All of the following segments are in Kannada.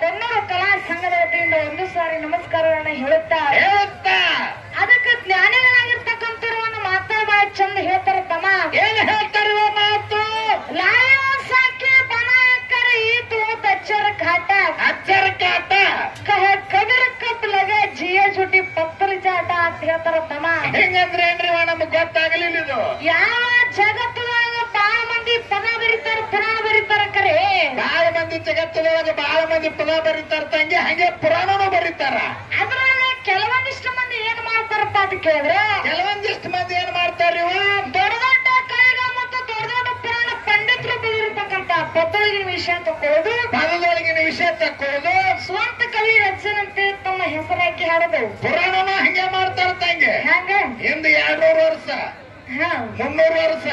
ಕೊನ್ನೂರು ಕಲಾ ಸಂಘದ ವತಿಯಿಂದ ಒಂದು ಸಾರಿ ನಮಸ್ಕಾರಗಳನ್ನ ಹೇಳುತ್ತಾ ಹೇಳುತ್ತಾ ಅದಕ್ಕೆ ಜ್ಞಾನಿಗಳಾಗಿರ್ತಕ್ಕಂಥವ್ರು ಒಂದು ಮಾತಾ ಬಾಳ ಚಂದ ಹೇಳ್ತಾರ ತಮ್ಮ ಏನ್ ಹೇಳ್ತಾರಿವ ಮಾತು लाया साके बनाया कर ईद हो तच्चर घाटा ಅಚ್ಚರ ಕಾಟ कहे कदर कब लगे जिए झूठी पत्थर चाटा ಅಂತ ಹೇಳ್ತಾರ ತಮ್ಮ ಹೆಂಗಂದ್ರೆ ಏನ್ರಿ ನಮಗ್ ಗೊತ್ತಾಗಲಿಲ್ಲ ಇದು ಯಾವ ಜಗತ್ತದಾಗ ಬಾಳ ಮಂದಿ ಪದ ಬರೀತಾರ ಪುರಾಣ ಬರೀತಾರ ಕರೆ ಬಹಳ ಮಂದಿ ಜಗತ್ತದೊಳಗೆ ಬಹಳ ಮಂದಿ ಪದ ಬರೀತಾರ ತಂಗಿ ಹಂಗೆ ಪುರಾಣನೂ ಬರೀತಾರ ಅದ್ರೊಳಗೆ ಕೆಲವೊಂದಿಷ್ಟು ಮಂದಿ ಏನ್ ಮಾಡ್ತಾರಪ್ಪ ಅಂತ ಕೇಳಿದ್ರೆ ಕೆಲವೊಂದಿಷ್ಟು ಮಂದಿ ಏನ್ ಮಾಡ್ತಾರ ಇವ ದೊಡ್ಡ ದೊಡ್ಡ ಕೈಗ ಮತ್ತು ದೊಡ್ಡ ದೊಡ್ಡ ಪುರಾಣ ಪಂಡಿತರು ಬರೆದಿರ್ತಕ್ಕಂತ ಪದೊಳಗಿನ ವಿಷಯ ತಕೊಳ್ಳೋದು ಪದದೊಳಗಿನ ವಿಷಯ ತಕ್ಕೊಳ್ಳೋದು ಸ್ವಂತ ಕವಿ ರಚನಂತೆ ತಮ್ಮ ಹೆಸರಾಕಿ ಹಾಡೋದು ಪುರಾಣನ ಹಂಗೆ ಮಾಡ್ತಾರ ತಂಗಿ ಹ್ಯಾಂಗ ಹಿಂದೆ ಎರಡ್ನೂರು ವರ್ಷ ಹಾ ಮುನ್ನೂರು ವರ್ಷ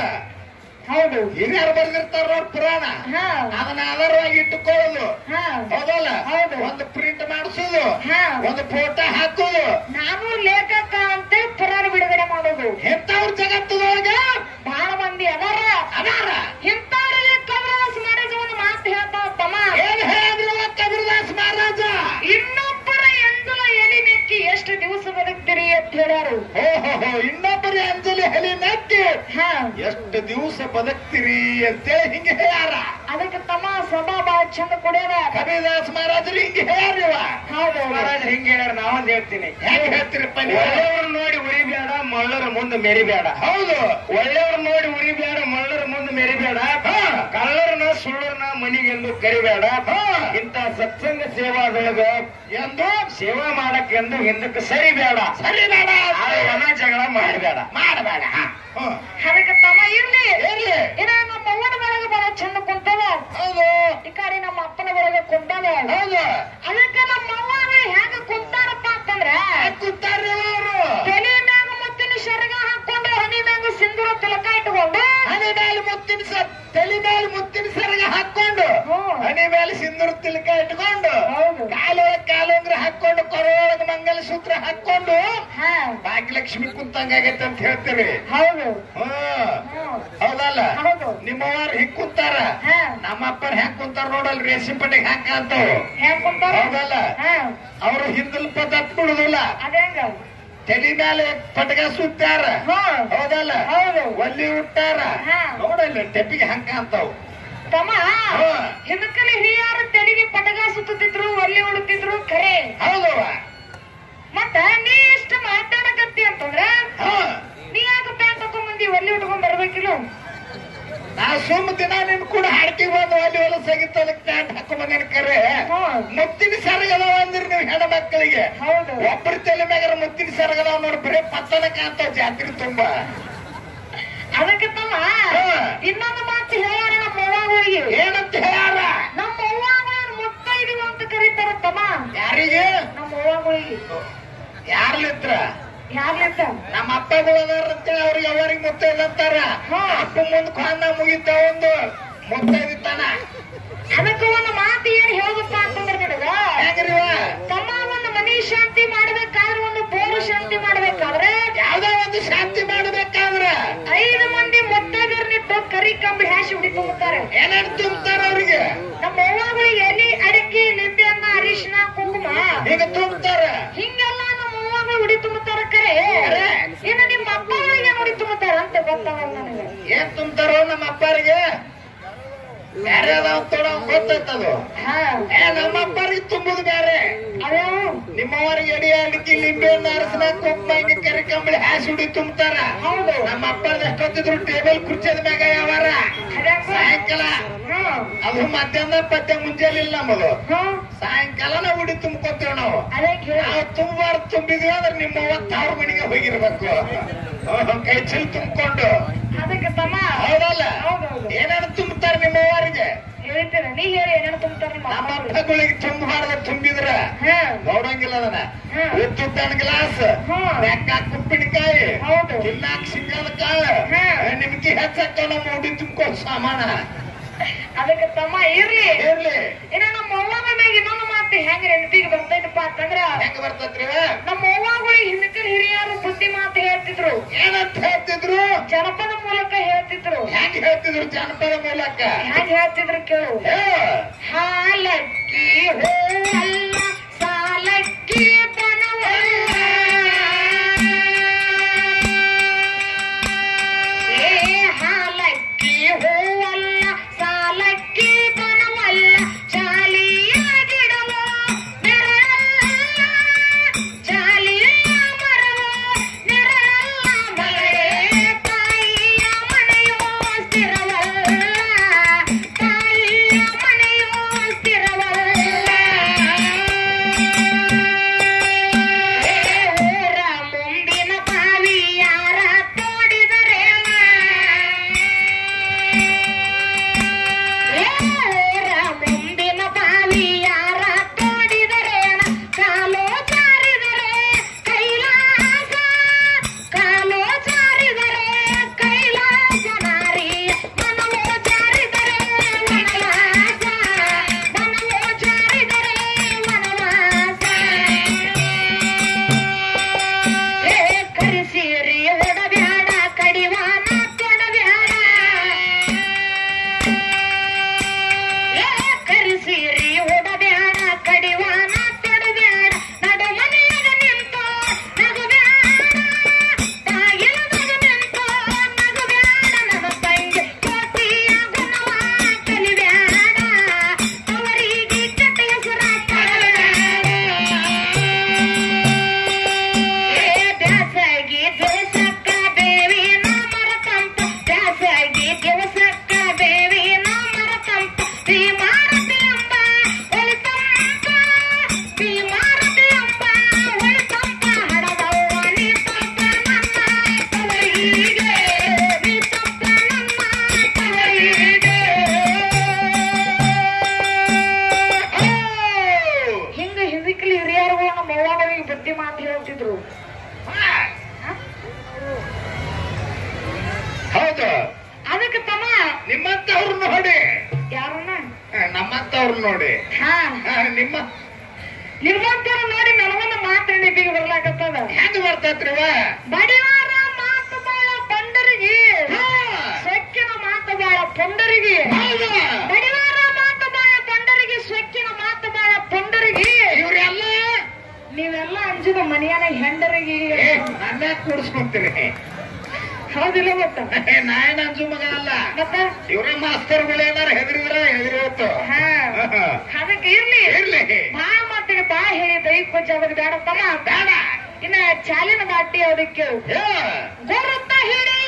ಹೌದು ಹಿರಿಯರು ಬರೆದಿರ್ತಾರ ನೋಡ್ ಪುರಾಣ ಹಾ ಅದನ್ನ ಆಧಾರವಾಗಿ ಇಟ್ಟುಕೊಳ್ಳೋದು ಹಾ ಹೌದಲ್ಲ ಹೌದು. ಒಂದು ಪ್ರಿಂಟ್ ಮಾಡಿಸೋದು ಹಾ ಒಂದು ಫೋಟೋ ಹಾಕೋದು ನಾನು ಲೇಖಕ ಅಂತ ಪುರಾಣ ಬಿಡುಗಡೆ ಮಾಡೋದು ಎಂತವ್ರ ಜಗತ್ತದೊಳಗ ಬಹಳ ಮಂದಿ ಅದಾರ ಅದಾರ ಇಂಥವ್ರಿಗೆ ಕಮಲಾಸ್ ಮಾಡಿದ ಒಂದು ಮಾತು ಹೇಳ್ತಾವ ತಮ್ಮ ಏನ್ ಹೇಳಿದ್ರವ ಕಬೀರ್ದಾಸ್ ಮಹಾರಾಜ ಇನ್ನೊಬ್ಬರ ಎಂದಲ ಎಲಿ ನೆಕ್ಕಿ ಎಷ್ಟು ದಿವಸ ಬದುಕ್ತೀರಿ ಅಂತ ಹೇಳ್ಯಾರು ಓಹೋ ಇನ್ನೊಬ್ಬರ ಅಂಜಲಿ ಹಲಿ ನಕ್ಕಿ ಹಾ ಎಷ್ಟು ದಿವಸ ಬದುಕ್ತಿರಿ ಅಂತೇಳಿ ಹಿಂಗೆ ಹೇಳ್ಯಾರ ಅದಕ್ಕೆ ತಮ್ಮ ಸಭಾ ಬಾಳ ಚಂದ ಕೊಡ್ಯಾರ ಕಬೀರ್ದಾಸ್ ಮಹಾರಾಜರು ಹಿಂಗೆ ಹೇಳ್ಯಾರಿವ ಹೌದು ಮಹಾರಾಜ್ ಹಿಂಗೆ ಹೇಳ್ಯಾರ ನಾವೊಂದ್ ಹೇಳ್ತೀನಿ ಹೆಂಗ್ ಹೇಳ್ತೀರಪ್ಪ ನೀವು ಒಳ್ಳೆಯವ್ರ ನೋಡಿ ಉರಿಬೇಡ ಮಳ್ಳರ ಮುಂದೆ ಮೆರಿಬೇಡ ಹೌದು ಒಳ್ಳೆಯವ್ರ ನೋಡಿ ಉರಿಬೇಡ ಮಳ್ಳರ ಮುಂದೆ ಮೆರಿಬೇಡ ಹಾ. ಕಳ್ಳರನ ಸುಳ್ಳರನ ಮನಿಗೆಂದು ಕರಿಬೇಡ ಹಾ. ಇಂತ ಸತ್ಸಂಗ ಸೇವಾದೊಳಗ ಎಂದು ಸೇವಾ ಮಾಡಕ್ ಎಂದು ಹಿಂದಕ್ಕೆ ಸರಿಬೇಡ ಸರಿ ಬೇಡ ಆದ್ರೆ ವನ ಜಗಳ ಮಾಡಬೇಡ ಮಾಡಬೇಡ ಅದಕ್ಕೆ ತಮ್ಮ ಇರ್ಲಿ ಇರ್ಲಿ ಇನ್ನ ನಮ್ಮ ಅವ್ವನ ಬೆಳಗ್ಗೆ ಬಹಳ ಚಂದ ಕುಂತವ ಹೌದು ಈ ಕಡೆ ನಮ್ಮ ಅಪ್ಪನ ಬೆಳಗ್ಗೆ ಕುಂತಾವ ಹೌದು ಅದಕ್ಕೆ ನಮ್ಮ ಅವ್ವಗಳು ಹೆಂಗ ಕುಂತಾರಪ್ಪ ಅಂತಂದ್ರ ಕೂತಾರ್ರಿ ಅವರು ತಲೆ ಮ್ಯಾಗ ಮುತ್ತಿನ ಶರ್ಗ ಹಾಕೊಂಡು ಹನಿ ಮ್ಯಾಗ ಸಿಂಧೂರ ತಿಲಕ ಇಟ್ಕೊಂಡು ಹನಿ ಮೇಲೆ ಮುತ್ತಿನ ಸ ತಲೆ ಮೇಲೆ ಮುತ್ತಿನ ಸರಗ ಹಾಕೊಂಡು ಹ್ಮ್. ಹನಿ ಮೇಲೆ ಸಿಂಧೂರ ತಿಲಕ ಇಟ್ಕೊಂಡು ಹೌದು. ಕಾಲೊಳಗೆ ಕಾಲುಂಗ್ರ ಹಾಕೊಂಡು ಕೊರೊಳಗೆ ಮಂಗಲ ಸೂತ್ರ ಹಾಕೊಂಡು ಹಾ ಭಾಗ್ಯಲಕ್ಷ್ಮಿ ಕುಂತಂಗಾಗೈತೆ ಅಂತ ಹೇಳ್ತೀರಿ ಹೌದು ಹ್ಮ್ ಹ್ಮ್. ಹೌದಲ್ಲ ಹೌದು. ನಿಮ್ಮವ್ರು ಹಿಂಗ್ ಕುಂತಾರ ಹಾ ನಮ್ಮ ಅಪ್ಪರ್ ಹೆಂಗ್ ಕುಂತಾರ ನೋಡಲ್ ರೇಷನ್ ಪಟ್ಟಿಗೆ ಹಾಕಂತವ್ ಹೆಂಗ್ ಕುಂತಾರ ಹೌದಲ್ಲ ಹಾ ಅವರು ಹಿಂದಲ್ ಪದ್ಧತಿ ಬಿಡುದಿಲ್ಲ ಅದೇಂಗ ತಲೆ ಮೇಲೆ ಪಟಕ ಸುತ್ತಾರ ಹಾ ಹೌದಲ್ಲ ಹೌದು ಒಲ್ಲಿ ಉಟ್ಟಾರ ಹಾ. ನೋಡಲ್ಲ ಟೆಪ್ಪಿಗೆ ಹಾಕಂತಾವ್ ತಮ್ಮ ಹಾ. ಹಿಂದಕ್ಕಲ್ಲಿ ಹಿರಿಯರು ತೆಲಿಗೆ ಪಟಗ ಸುತ್ತಿದ್ರು ಒಲ್ಲಿ ಉಡುತ್ತಿದ್ರು ಖರೆ ಹೌದವ ಮತ್ತ ನೀ ಇಷ್ಟ ಮಾತಾಡಕತ್ತಿ ಅಂತಂದ್ರ ಹಾ ನೀ ಯಾಕ ಪ್ಯಾಂಟ್ ಹಾಕೊಂಡ್ ಒಲ್ಲಿ ಉಟ್ಕೊಂಡ್ ಬರ್ಬೇಕಿಲ್ಲ ನಾ ಸುಮ್ಮ ದಿನ ನಿನ್ ಕೂಡ ಹಾಡ್ಕಿ ಬಂದು ಅಲ್ಲಿ ಹೊಲ ಸಗಿತದಕ್ ಪ್ಯಾಂಟ್ ಹಾಕೊಂಡ್ ಬಂದೇನ್ ಕರೆ ಹ್ಮ್. ಮುತ್ತಿನ ಸರಗದವ ಅಂದ್ರಿ ನೀವು ಹೆಣ್ಣು ಮಕ್ಕಳಿಗೆ ಹೌದು ಒಬ್ಬರ ತಲೆ ಮ್ಯಾಗಾರ ಮುತ್ತಿನ ಸರಗದವ ನೋಡಿ ಬರೀ ಪತ್ತನ ಕಾಂತಾವ್ ಜಾತ್ರೆ ತುಂಬಾ ಅದಕ್ಕೆ ತಮ್ಮ ಹಾ. ಇನ್ನೊಂದು ಮಾತು ಹೇಳ್ಯಾರ ನಮ್ಮ ಅವ್ವಗಳಿಗೆ ಏನಂತ ಹೇಳ್ಯಾರ ನಮ್ಮ ಅವ್ವಗಳು ಮುತ್ತೈದಿವ ಅಂತ ಕರೀತಾರ ತಮ್ಮ ಯಾರಿಗೆ ನಮ್ಮ ಅವ್ವಗಳಿಗೆ ಯಾರ್ಲಿತ್ರ ಯಾರ್ಲಿಂದ ನಮ್ಮ ಅಪ್ಪಗಳು ಅದಾರ ಅಂತೇಳಿ ಅವ್ರಿಗೆ ಅವರಿಗೆ ಮುತ್ತೈದ ಅಂತಾರ ಹಾ. ಅಪ್ಪ ಮುಂದ್ ಕೊಂದ ಮುಗಿತ ಒಂದು ಮುತ್ತೈದಿತ್ತಾನ ಅದಕ್ಕೆ ಒಂದು ಮಾತು ಏನ್ ಹೇಳದಪ್ಪ ಅಂತಂದ್ರೆ ನಿನಗ ಹೆಂಗ್ರಿವ ತಮ್ಮ ಒಂದು ಮನಿ ಶಾಂತಿ ಮಾಡ್ಬೇಕಾದ್ರೆ ಒಂದು ಬೋರು ಶಾಂತಿ ಮಾಡ್ಬೇಕಾದ್ರೆ ಯಾವ್ದೋ ಒಂದು ಶಾಂತಿ ಮಾಡ್ಬೇಕಾದ್ರ ಐದು ಮಂದಿ ಮುತ್ತೈದರ್ನಿಟ್ಟು ಕರಿ ಕಂಬಳಿ ಹಾಸಿ ಹುಡಿಕೊಂಡ್ಬಿಡ್ತಾರೆ ಏನೇನ್ ತುಂಬ್ತಾರ ಅವ್ರಿಗೆ ನಮ್ಮ ಅವ್ವಗಳಿಗೆ ಎಲಿ ಅಡಕೆ ಲಿಂಬೆ ಅನ್ನ ಅರಿಶಿನ ಕುಂಕುಮ ಈಗ ತುಂಬ್ತಾರ ಹಿಂಗೆಲ್ಲ ನಮ್ಮ ಅವ್ವಗಳು ಹುಡಿ ತುಂಬುತ್ತಾರ ಕರೆ ಕರೆ. ಇನ್ನು ನಿಮ್ಮ ಅಪ್ಪಗಳಿಗೆ ಹುಡಿ ತುಂಬುತ್ತಾರ ಅಂತ ಗೊತ್ತಾಗಲ್ಲ ನನಗೆ ಏನ್ ತುಂಬ್ತಾರೋ ನಮ್ಮ ಅಪ್ಪರಿಗೆ ಬೇರೆ ಅದಾವ ತೊಡ ಗೊತ್ತೈತದು ಹಾ ಏ ನಮ್ಮ ಅಪ್ಪರಿಗೆ ತುಂಬುದು ಬೇರೆ ಅದ್ಯಾವು ನಿಮ್ಮವರಿಗೆ ಎಡಿ ಅಡಿಕೆ ಲಿಂಬೆ ಹಣ್ಣು ಅರಸಿನ ಕುಂಕುಮ ಹಿಂಗೆ ಕರಿ ಕಂಬಳಿ ಹಾಸಿ ಹುಡಿ ತುಂಬ್ತಾರ ಹೌದು ನಮ್ಮ ಅಪ್ಪರ್ದ ಎಷ್ಟೊತ್ತಿದ್ರು ಟೇಬಲ್ ಕುರ್ಚದ ಮ್ಯಾಗ ಯಾವಾರ ಅದ್ಯಾವ ಸಾಯಂಕಾಲ ಹ್ಮ್ ಅದು ಮಧ್ಯಾಹ್ನ ಪದ್ಯ ಮುಂಜಾನೆ ಇಲ್ಲ ನಮ್ಮದು ಹ್ಮ್ ಸಾಯಂಕಾಲನ ಉಡಿ ತುಂಬ್ಕೊತೇವ್ ನಾವು ಅದೇ ಕೇಳಿ ನಾವು ತುಂಬಾರ್ದು ತುಂಬಿದ್ವಿ ಅಂದ್ರೆ ನಿಮ್ಮ ಅವ್ರ ಮನೆಗೆ ಹೋಗಿರ್ಬೇಕು ಅವ್ರು ಕೈ ಚೀಲ ತುಂಬಿಕೊಂಡು ಅದಕ್ಕೆ ತಮ್ಮ ಹೌದಲ್ಲ ಹೌದೌದು ಏನೇನು ತುಂಬ್ತಾರೆ ನಿಮ್ಮ ಅವ್ರಿಗೆ ಹೇಳ್ತೇನೆ ನೀ ಹೇಳಿ ಏನೇನು ತುಂಬ್ತಾರ ನಿಮ್ಮ ನಮ್ಮ ಅಪ್ಪಗಳು? ಅಪ್ಪಗಳಿಗೆ ತುಂಬಾರ್ದ ತುಂಬಿದ್ರ ಹ್ಮ್ ನೋಡಂಗಿಲ್ಲ ಅದನ್ನ ಹ್ಮ್. ಉದ್ದುದ್ದನ್ ಗ್ಲಾಸ್ ಹ್ಮ್. ನೆಕ್ಕಾಕ್ ಉಪ್ಪಿನಕಾಯಿ ಹೌದು. ತಿನ್ನಾಕ್ ಸಿಂಗದ ಕಾಳ ಹ್ಮ್. ನಿಮ್ಗೆ ಹೆಚ್ಚಕ್ಕ ನಮ್ಮ ಉಡಿ ತುಂಬ್ಕೊ ಸಾಮಾನ ಅದಕ್ಕೆ ತಮ್ಮ ಇರ್ಲಿ ಇರ್ಲಿ ಇನ್ನ ನಮ್ಮ ಅವ್ವನ ಮ್ಯಾಗ ಇನ್ನೊಂದು ಮಾತು ಹೆಂಗ್ ನೆನಪಿಗೆ ಬರ್ತೈತಪ್ಪ ಅಂತಂದ್ರ ಹೆಂಗ ಬರ್ತೈತ್ರಿ ನಮ್ಮ ಅವ್ವಗಳಿಗೆ ಹಿಂದಕಲ್ ಹಿರಿಯರು ಬುದ್ಧಿ ಮಾತು ಹೇಳ್ತಿದ್ರು ಏನಂತ ಹೇಳ್ತಿದ್ರು ಜನಪದ ಮೂಲಕ ಹೇಳ್ತಿದ್ರು ಹೆಂಗ್ ಹೇಳ್ತಿದ್ರು ಜಾನಪದ ಮೂಲಕ ಹೆಂಗ್ ಹೇಳ್ತಿದ್ರು ಕೇಳು ಹೇ, ಹಾಲಕ್ಕಿ ಹೂವಲ್ಲ ಸಾಲಕ್ಕಿ ದನವಲ್ಲ ಏ ಹಾಲಕ್ಕಿ ಹೂವಲ್ಲ ಸಾಲಕ್ಕಿ ದನವಲ್ಲ ಚಾಲಿಯ ಗಿಡವೋ ನೆರಳಲ್ಲ ಚಾಲಿಯ ಮರವೋ ನೆರಳಲ್ಲ ಮಳೆ ತಾಯಿಯ ಮನೆಯೋ ಸ್ಥಿರವಲ್ಲ ತಾಯಿಯ ಮನೆಯೋ ಸ್ಥಿರವಲ್ಲ ಊರ ಮುಂದಿನ ಬಾವಿ ಯಾರ ತೋಡಿದರೆ ಊರ ಮುಂದಿನ ಬಾವಿ ಯಾರ ತೋಡಿದರೆ ಕಾಲೋ ಜಾರಿದರೆ ಕೈಲಾಸ ಕಾಲೋ ಜಾರಿದರೆ ಕೈಲಾಸ ನಾರಿ ಮನವೋ ಜಾರಿದರೆ ವನವಾಸ ಮನವೋ ಜಾರಿದರೆ ವನವಾಸ ಏ ಕರಿಸೀರಿ ಒಡಬ್ಯಾಡ ಕಡಿವಾನ ತೊಡಬ್ಯಾಡ ಏ ಕರಿಸೀರಿ ಒಡಬ್ಯಾಡ ಕಡಿವಾನ ತೊಡಬ್ಯಾಡ ನಡು ಮನೆಯಾಗ ನಿಂತು ನಗುಬ್ಯಾಡ ತಾಯಿಲದಾಗ ನಿಂತು ನಗುಬ್ಯಾಡ ನನ್ನ ತಂಗಿ ಕೋಟಿಯ ಗುಣವ ಕಲಿಬ್ಯಾಡ ಅವರಿಗೆ ಕೆಟ್ಟ ಹೆಸರ ಬ್ಯಾಸಗಿ ದಿವಸಕ್ಕ ಬೇವಿ ಮರತಂಪ ಬ್ಯಾಸಗಿ ದಿವಸಕ್ಕ ಬೇವಿ ಮರತಂಪ ಭೀಮಾರತಿ ಅಂಬ ಒಳಿತಂಪ ಭೀಮಾರತಿ ಅಂಬ ಒಳಿತಂಪ ಹಡದವ್ವ ನೀ ತಂಪ ನನ್ನ ತವರಿಗೆ ನೀ ತಂಪ ನನ್ನ ತವರಿಗೆ ಹೋ. ಹಿಂಗ ಹಿಂದಕ್ಲಿ ಹಿರಿಯರುಗಳು ನಮ್ಮ ಅವ್ವಗಳಿಗೆ ಬುದ್ಧಿ ಮಾತು ಹೇಳ್ತಿದ್ರು ಹಾ. ಹೌದು ಅದಕ್ಕೆ ತಮ್ಮ ನಿಮ್ಮಂತವ್ರು ನೋಡಿ ಯಾರನ್ನ ಹಾ, ನಮ್ಮಂತವ್ರು ನೋಡಿ ಹಾ ಹಾ, ನಿಮ್ಮ ನಿಮ್ಮಂತವ್ರು ನೋಡಿ ನನಗೊಂದು ಮಾತು ನಿಮಗೆ ಬರ್ಲಾಕತ್ತದ ಹೆಂಗ್ ಬರ್ತೈತ್ರಿವ ಬಡಿವಾರ ಮಾತು ಬಾಳ ಪಂಡರಿಗೆ ಹಾ. ಸೊಕ್ಕಿನ ಮಾತು ಬಾಳ ಪೊಂಡರಿಗೆ ಹೌದಾ? ಬಡಿವಾರ ಮಾತು ಬಾಳ ಪಂಡರಿಗೆ ಸೊಕ್ಕಿನ ಮಾತು ಬಾಳ ಪೊಂಡರಿಗೆ ಇವ್ರೆಲ್ಲ ನೀವೆಲ್ಲ ಅಂಜಿದ ಮನೆಯನ ಹೆಂಡರಿಗೆ ಏ, ನನ್ನ ಕೂಡಿಸ್ಕೊಂತೀರಿ ಹೌದಿಲ್ಲ ಗೊತ್ತ ನಾಯನ ಅಂಜು ಮಗ ಅಲ್ಲ ಮತ್ತ ಇವ್ರ ಮಾಸ್ತರ್ಗಳು ಏನಾರ ಹೆದರಿದ್ರ ಹೆದರಿ ಹೋಯ್ತು ಹಾ ಅದಕ್ಕೆ ಇರ್ಲಿ ಇರ್ಲಿ ಬಾಳ ಮಾತಿಗೆ ಬಾ ಹೇಳಿ ದೈ ಕೊಂಚ ಅದಕ್ಕೆ ಬೇಡ ತಮ್ಮ ಬೇಡ ಇನ್ನ ಚಾಲಿನ ದಾಟಿ ಅದಕ್ಕೆ ಏ, ಗುರುತ ಹಿಡಿ